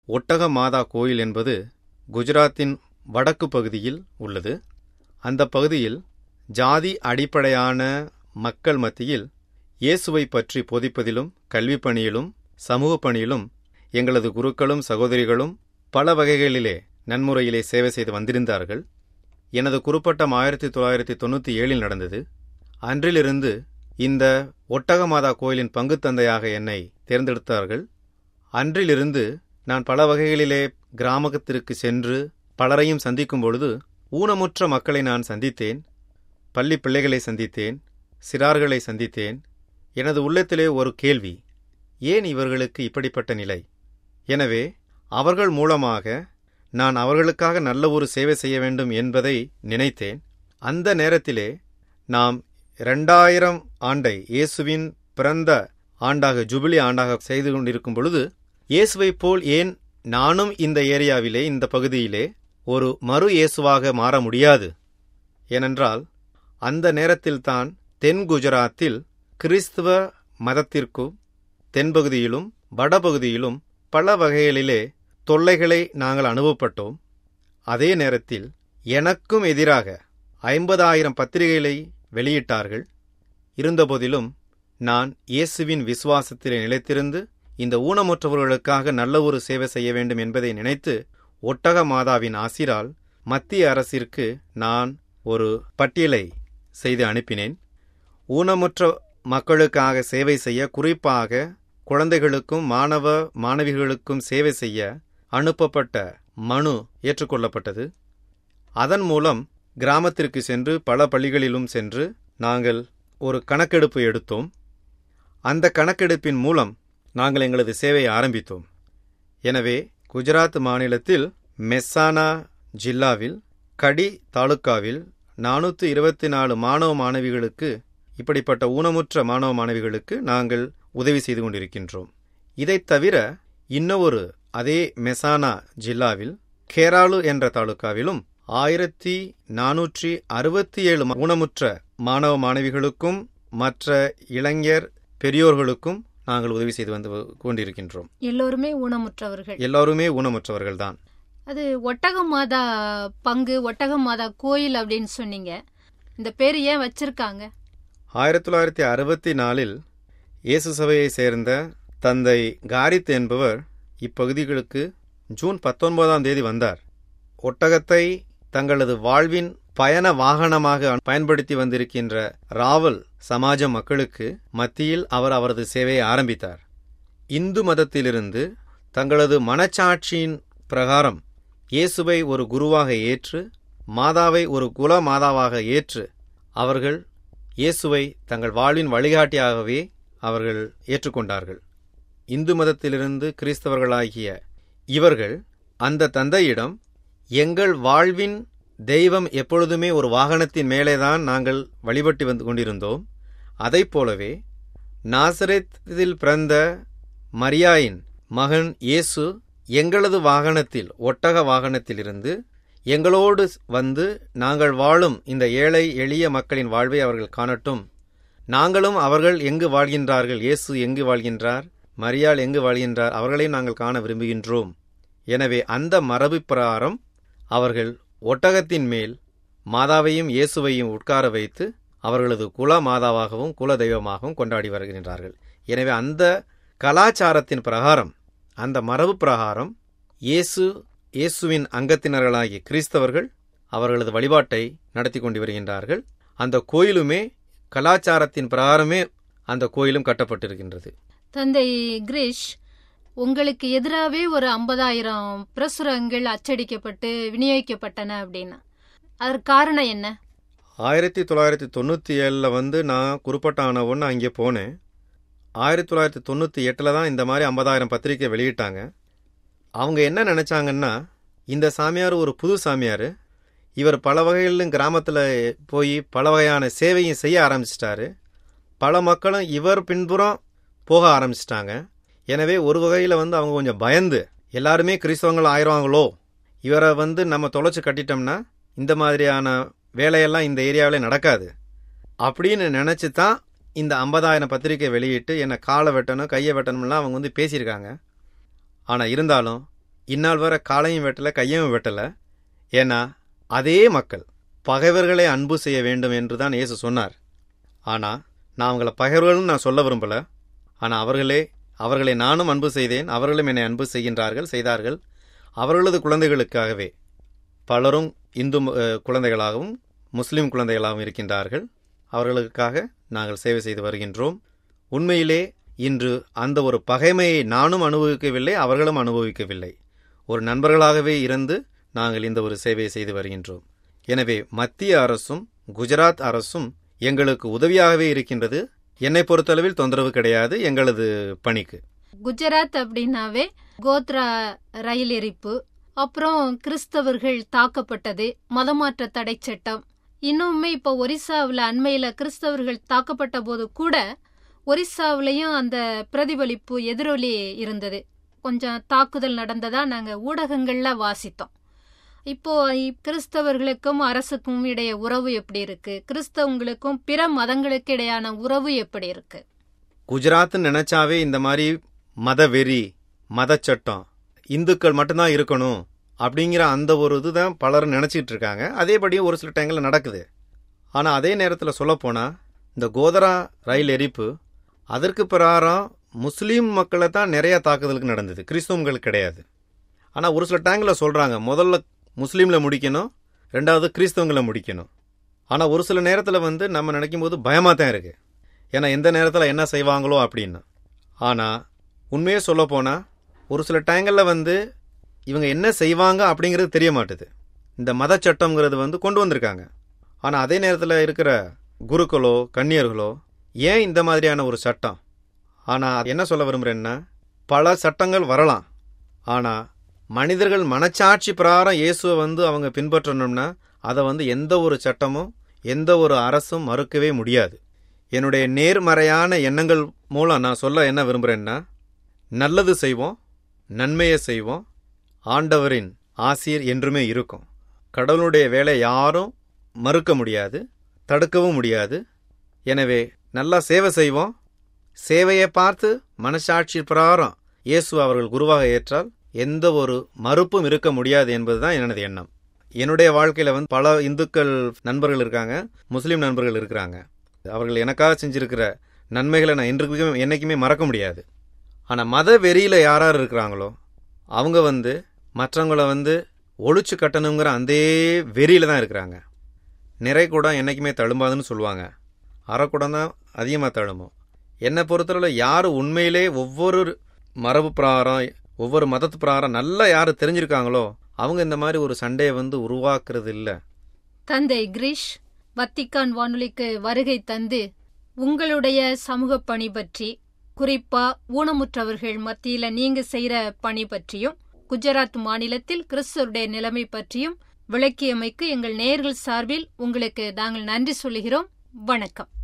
ஒட்டக மாதா கோயில் என்பது குஜராத்தின் வடக்கு பகுதியில் உள்ளது அந்த பகுதியில் ஜாதி அடிப்படையான மக்கள் மத்தியில் இயேசுவை பற்றி போதிப்பதிலும் கல்விப் பணியிலும் சமூக பணியிலும் எங்களது குருக்களும் சகோதரிகளும் பல வகைகளிலே நன்முறையிலே சேவை செய்து வந்திருந்தார்கள் எனது குறுப்பட்டம் ஆயிரத்தி தொள்ளாயிரத்தி தொண்ணூற்றி ஏழில் நடந்தது அன்றிலிருந்து இந்த ஒட்டகமாதா கோயிலின் பங்குத் தந்தையாக என்னை தேர்ந்தெடுத்தார்கள் அன்றிலிருந்து நான் பல வகைகளிலே கிராமத்திற்கு சென்று பலரையும் சந்திக்கும் பொழுது ஊனமுற்ற மக்களை நான் சந்தித்தேன் பள்ளி பிள்ளைகளை சந்தித்தேன் சிறார்களை சந்தித்தேன் எனது உள்ளத்திலே ஒரு கேள்வி ஏன் இவர்களுக்கு இப்படிப்பட்ட நிலை எனவே அவர்கள் மூலமாக நான் அவர்களுக்காக நல்ல ஒரு சேவை செய்ய வேண்டும் என்பதை நினைத்தேன் அந்த நேரத்திலே நாம் இரண்டாயிரம் ஆண்டை இயேசுவின் பிறந்த ஆண்டாக ஜூபிலி ஆண்டாக செய்து கொண்டிருக்கும் பொழுது இயேசுவைப் போல் ஏன் நானும் இந்த ஏரியாவிலே இந்த பகுதியிலே ஒரு மறு இயேசுவாக மாற முடியாது ஏனென்றால் அந்த நேரத்தில்தான் தென் குஜராத்தில் கிறிஸ்துவ மதத்திற்கும் தென்பகுதியிலும் வடபகுதியிலும் பல வகைகளிலே தொல்லைகளை நாங்கள் அனுபவப்பட்டோம் அதே நேரத்தில் எனக்கும் எதிராக ஐம்பதாயிரம் பத்திரிகைகளை வெளியிட்டார்கள் இருந்தபோதிலும் நான் இயேசுவின் விசுவாசத்திலே நிலைத்திருந்து இந்த ஊனமுற்றவர்களுக்காக நல்ல ஒரு சேவை செய்ய வேண்டும் என்பதை நினைத்து ஒட்டக மாதாவின் ஆசிரால் மத்திய அரசிற்கு நான் ஒரு பட்டியலை செய்து அனுப்பினேன் ஊனமுற்ற மக்களுக்காக சேவை செய்ய குறிப்பாக குழந்தைகளுக்கும் மாணவ மாணவிகளுக்கும் சேவை செய்ய அனுப்பப்பட்ட மனு ஏற்றுக்கொள்ளப்பட்டது அதன் மூலம் கிராமத்திற்கு சென்று பல பள்ளிகளிலும் சென்று நாங்கள் ஒரு கணக்கெடுப்பு எடுத்தோம் அந்த கணக்கெடுப்பின் மூலம் நாங்கள் எங்களது சேவையை ஆரம்பித்தோம் எனவே குஜராத் மாநிலத்தில் மெஸ்ஸானா ஜில்லாவில் கடி தாலுக்காவில் நானூற்று இருபத்தி நாலு மாணவ மாணவிகளுக்கு இப்படிப்பட்ட ஊனமுற்ற மாணவ மாணவிகளுக்கு நாங்கள் உதவி செய்து கொண்டிருக்கின்றோம் இதைத் தவிர இன்னொரு அதே மெசானா ஜில்லாவில் கேராலு என்ற தாலுக்காவிலும் ஆயிரத்தி நானூற்றி அறுபத்தி ஏழு ஊனமுற்ற மாணவ மாணவிகளுக்கும் மற்ற இளைஞர் பெரியோர்களுக்கும் நாங்கள் உதவி செய்து வந்து கொண்டிருக்கின்றோம் எல்லோருமே ஊனமுற்றவர்கள் எல்லாருமே ஊனமுற்றவர்கள்தான் அது ஒட்டக மாதா பங்கு ஒட்டக மாதா கோயில் அப்படின்னு சொன்னீங்க இந்த பேர் ஏன் வச்சிருக்காங்க ஆயிரத்தி தொள்ளாயிரத்தி அறுபத்தி நாலில் இயேசு சபையை சேர்ந்த தந்தை காரித் என்பவர் இப்பகுதிகளுக்கு ஜூன் பத்தொன்பதாம் தேதி வந்தார் ஒட்டகத்தை தங்களது வாழ்வின் பயண வாகனமாக பயன்படுத்தி வந்திருக்கின்ற ராவல் சமாஜ மக்களுக்கு மத்தியில் அவர் அவரது சேவையை ஆரம்பித்தார் இந்து மதத்திலிருந்து தங்களது மனச்சாட்சியின் பிரகாரம் இயேசுவை ஒரு குருவாக ஏற்று மாதாவை ஒரு குல மாதாவாக ஏற்று அவர்கள் இயேசுவை தங்கள் வாழ்வின் வழிகாட்டியாகவே அவர்கள் ஏற்றுக்கொண்டார்கள் இந்து மதத்திலிருந்து கிறிஸ்தவர்களாகிய இவர்கள் அந்த தந்தையிடம் எங்கள் வாழ்வின் தெய்வம் எப்பொழுதுமே ஒரு வாகனத்தின் மேலேதான் நாங்கள் வழிபட்டு வந்து கொண்டிருந்தோம் அதைப் போலவே நாசரேத்தில் பிறந்த மரியாயின் மகன் இயேசு எங்களது வாகனத்தில் ஒட்டக வாகனத்திலிருந்து எங்களோடு வந்து நாங்கள் வாழும் இந்த ஏழை எளிய மக்களின் வாழ்வை அவர்கள் காணட்டும் நாங்களும் அவர்கள் எங்கு வாழ்கின்றார்கள் இயேசு எங்கு வாழ்கின்றார் மரியாள் எங்கு வாழ்கின்றார் அவர்களையும் நாங்கள் காண விரும்புகின்றோம் எனவே அந்த மரபு பிரகாரம் அவர்கள் ஒட்டகத்தின் மேல் மாதாவையும் இயேசுவையும் உட்கார வைத்து அவர்களது குல மாதாவாகவும் குல தெய்வமாகவும் கொண்டாடி வருகின்றார்கள் எனவே அந்த கலாச்சாரத்தின் பிரகாரம் அந்த மரபு பிரகாரம் இயேசு இயேசுவின் அங்கத்தினர்களாகிய கிறிஸ்தவர்கள் அவர்களது வழிபாட்டை நடத்தி கொண்டு வருகின்றார்கள் அந்த கோயிலுமே கலாச்சாரத்தின் பிரகாரமே அந்த கோயிலும் கட்டப்பட்டிருக்கின்றது தந்தை கிரிஷ் உங்களுக்கு எதிராகவே ஒரு ஐம்பதாயிரம் பிரசுரங்கள் அச்சடிக்கப்பட்டு விநியோகிக்கப்பட்டன அப்படின்னா அதற்கு காரணம் என்ன ஆயிரத்தி தொள்ளாயிரத்தி தொண்ணூற்றி ஏழில் வந்து நான் குறுப்பட்ட ஆன ஒன்று அங்கே போனேன் ஆயிரத்தி தொள்ளாயிரத்தி தொண்ணூற்றி எட்டில் தான் இந்த மாதிரி ஐம்பதாயிரம் பத்திரிக்கை வெளியிட்டாங்க அவங்க என்ன நினச்சாங்கன்னா இந்த சாமியார் ஒரு புது சாமியார் இவர் பல வகைகளிலும் கிராமத்தில் போய் பல வகையான சேவையும் செய்ய ஆரம்பிச்சிட்டாரு பல மக்களும் இவர் பின்புறம் போக ஆரம்பிச்சிட்டாங்க எனவே ஒரு வகையில் வந்து அவங்க கொஞ்சம் பயந்து எல்லாருமே கிறிஸ்தவங்கள் ஆயிடுவாங்களோ இவரை வந்து நம்ம தொலைச்சு கட்டிட்டோம்னா இந்த மாதிரியான வேலையெல்லாம் இந்த ஏரியாவில் நடக்காது அப்படின்னு நினச்சி தான் இந்த ஐம்பதாயிரம் பத்திரிக்கை வெளியிட்டு என்னை காலை வெட்டணும் கையை வெட்டணும்லாம் அவங்க வந்து பேசியிருக்காங்க ஆனால் இருந்தாலும் இந்நாள் வர காலையும் வெட்டல கையும் வெட்டல ஏன்னா அதே மக்கள் பகைவர்களை அன்பு செய்ய வேண்டும் என்று தான் இயேசு சொன்னார் ஆனா நான் அவங்கள பகைவர்கள்னு நான் சொல்ல விரும்பல ஆனா அவர்களே அவர்களை நானும் அன்பு செய்தேன் அவர்களும் என்னை அன்பு செய்கின்றார்கள் செய்தார்கள் அவர்களது குழந்தைகளுக்காகவே பலரும் இந்து அஹ், குழந்தைகளாகவும் முஸ்லிம் குழந்தைகளாகவும் இருக்கின்றார்கள் அவர்களுக்காக நாங்கள் சேவை செய்து வருகின்றோம் உண்மையிலே இன்று அந்த ஒரு பகைமையை நானும் அனுபவிக்கவில்லை அவர்களும் அனுபவிக்கவில்லை ஒரு நண்பர்களாகவே இருந்து நாங்கள் இந்த ஒரு சேவையை செய்து வருகின்றோம் எனவே மத்திய அரசும் குஜராத் அரசும் எங்களுக்கு உதவியாகவே இருக்கின்றது என்னை பொறுத்தளவில் தொந்தரவு கிடையாது எங்களது பணிக்கு குஜராத் அப்படின்னாவே கோத்ரா ரயில் எரிப்பு அப்புறம் கிறிஸ்தவர்கள் தாக்கப்பட்டது மதமாற்ற தடை சட்டம் இன்னுமே இப்போ ஒரிசாவில் அண்மையில கிறிஸ்தவர்கள் தாக்கப்பட்ட போது கூட ஒரிசாவிலையும் அந்த பிரதிபலிப்பு எதிரொலி இருந்தது கொஞ்சம் தாக்குதல் நடந்ததா நாங்க ஊடகங்கள்ல வாசித்தோம் இப்போ இ- கிறிஸ்தவர்களுக்கும் அரசுக்கும் இடையே உறவு எப்படி இருக்கு கிறிஸ்தவங்களுக்கும் பிற மதங்களுக்கு இடையான உறவு எப்படி இருக்கு குஜராத்னு நினைச்சாவே இந்த மாதிரி மதவெறி மதச்சட்டம் இந்துக்கள் மட்டும்தான் இருக்கணும் அப்படிங்கிற அந்த ஒரு இதுதான் பலரும் நினைச்சிட்டு இருக்காங்க அதேபடியும் ஒரு சில டைங்களில் நடக்குது ஆனால் அதே நேரத்தில் சொல்லப்போனால் இந்த கோதரா ரயில் எரிப்பு அதற்கு பிரகாரம் முஸ்லீம் மக்களை தான் நிறைய தாக்குதலுக்கு நடந்தது கிறிஸ்தவங்களுக்கு கிடையாது ஆனால் ஒரு சில டைங்கில் சொல்கிறாங்க முதல்ல முஸ்லீமில் முடிக்கணும் ரெண்டாவது கிறிஸ்தவங்களை முடிக்கணும் ஆனால் ஒரு சில நேரத்தில் வந்து நம்ம நினைக்கும் போது பயமாக தான் இருக்குது ஏன்னா எந்த நேரத்தில் என்ன செய்வாங்களோ அப்படின்னு ஆனால் உண்மையே சொல்ல போனால் ஒரு சில டைங்களில் வந்து இவங்க என்ன செய்வாங்க அப்படிங்கிறது தெரிய மாட்டுது இந்த மத சட்டம்ங்கிறது வந்து கொண்டு வந்திருக்காங்க ஆனால் அதே நேரத்தில் இருக்கிற குருக்களோ கன்னியர்களோ ஏன் இந்த மாதிரியான ஒரு சட்டம் ஆனால் என்ன சொல்ல விரும்புகிறேன்னா பல சட்டங்கள் வரலாம் ஆனால் மனிதர்கள் மனச்சாட்சி பிரகாரம் இயேசுவை வந்து அவங்க பின்பற்றணும்னா அதை வந்து எந்த ஒரு சட்டமும் எந்த ஒரு அரசும் மறுக்கவே முடியாது என்னுடைய நேர்மறையான எண்ணங்கள் மூலம் நான் சொல்ல என்ன விரும்புகிறேன்னா நல்லது செய்வோம் நன்மையை செய்வோம் ஆண்டவரின் ஆசிர் என்றுமே இருக்கும் கடவுளுடைய வேலை யாரும் மறுக்க முடியாது தடுக்கவும் முடியாது எனவே நல்லா சேவை செய்வோம் சேவையை பார்த்து மனசாட்சி பிரகாரம் இயேசு அவர்கள் குருவாக ஏற்றால் எந்த ஒரு மறுப்பும் இருக்க முடியாது என்பதுதான் எனது எண்ணம் என்னுடைய வாழ்க்கையில வந்து பல இந்துக்கள் நண்பர்கள் இருக்காங்க முஸ்லீம் நண்பர்கள் இருக்கிறாங்க அவர்கள் எனக்காக செஞ்சிருக்கிற நன்மைகளை நான் இன்றைக்குமே என்னைக்குமே மறக்க முடியாது ஆனால் மத வெறியில் யார் யார் இருக்கிறாங்களோ அவங்க வந்து மற்றவங்கள வந்து ஒழிச்சு கட்டணுங்கிற அந்த வெறியில தான் இருக்கிறாங்க நிறை குடம் என்னைக்குமே தழும்பாதுன்னு சொல்லுவாங்க அரைக்குடம் தான் அதிகமாக தழும்பும் என்னை பொறுத்தளவில் யார் உண்மையிலே ஒவ்வொரு மரபு பிரகாரம் ஒவ்வொரு மதத்து பிரகாரம் நல்லா யார் தெரிஞ்சிருக்காங்களோ அவங்க இந்த மாதிரி ஒரு சண்டையை வந்து உருவாக்குறது இல்லை தந்தை கிரீஷ் வத்திக்கான் வானொலிக்கு வருகை தந்து உங்களுடைய சமூக பணி பற்றி குறிப்பா ஊனமுற்றவர்கள் மத்தியில நீங்க செய்யற பணி பற்றியும் குஜராத் மாநிலத்தில் கிறிஸ்தவருடைய நிலைமை பற்றியும் விளக்கியமைக்கு எங்கள் நேயர்கள் சார்பில் உங்களுக்கு நாங்கள் நன்றி சொல்லுகிறோம் வணக்கம்